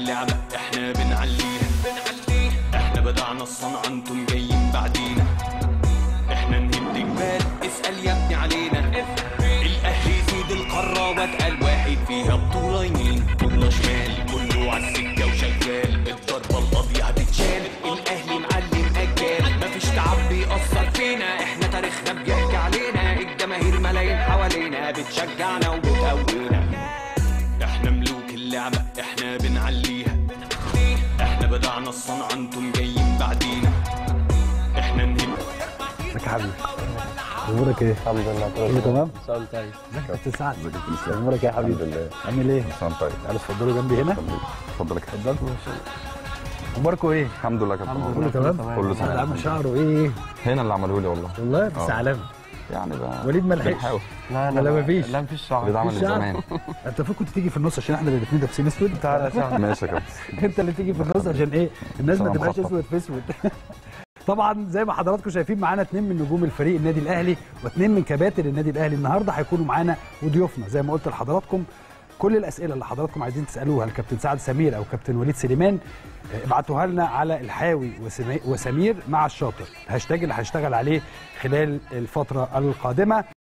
اللعبة احنا بنعليها احنا بدعنا الصنعة انتم جايين بعدينا احنا نهد جبال اسأل يا ابني علينا الاهلي سيد القارة واتقل واحد فيها بطولة يمين بطولة شمال كله عالسكة وشغال الضربة القاضية هتتشال الاهلي معلم اجيال مفيش تعب بيأثر فينا احنا تاريخنا بيحكي علينا الجماهير ملايين حوالينا بتشجعنا وبتقوينا احنا ملوك اللعبة احنا بنعليها احنا بدعنا الصنعة انتم جايين بعدينا احنا نهب ازيك يا حبيبي امورك ايه؟ الحمد لله كله تمام؟ سؤال طيب ازيك يا كابتن سعد؟ ازيك يا كابتن اسلام امورك ايه يا حبيبي؟ الحمد لله عامل ايه؟ سلام طيب تعالوا اتفضلوا جنبي هنا خليك. اتفضل يا كابتن اتفضلوا اخباركم ايه؟ الحمد لله يا كابتن الحمد كله والله. تمام؟ كله الواحد تمام عامل شعره ايه؟ هنا اللي عملوه لي والله والله بس آه. علامه يعني بقى وليد ما لحقش بنحاول لا ولا مفيش؟ لا مفيش اللي شعر اتعمل مفيش شعر؟ زمان انت المفروض كنت تيجي في النص عشان احنا الاثنين لابسين اسود تعالى يا شعر ماشي يا كابتن انت اللي تيجي في النص عشان ايه؟ الناس ما عشان تبقاش مخطط. اسود في اسود طبعا زي ما حضراتكم شايفين معانا اثنين من نجوم الفريق النادي الاهلي واثنين من كباتن النادي الاهلي النهارده هيكونوا معانا وضيوفنا زي ما قلت لحضراتكم كل الاسئله اللي حضراتكم عايزين تسالوها لكابتن سعد سمير او كابتن وليد سليمان اه، ابعتوها لنا على الحاوي وسمي- وسمير مع الشاطر الهاشتاج اللي هنشتغل عليه خلال الفتره القادمه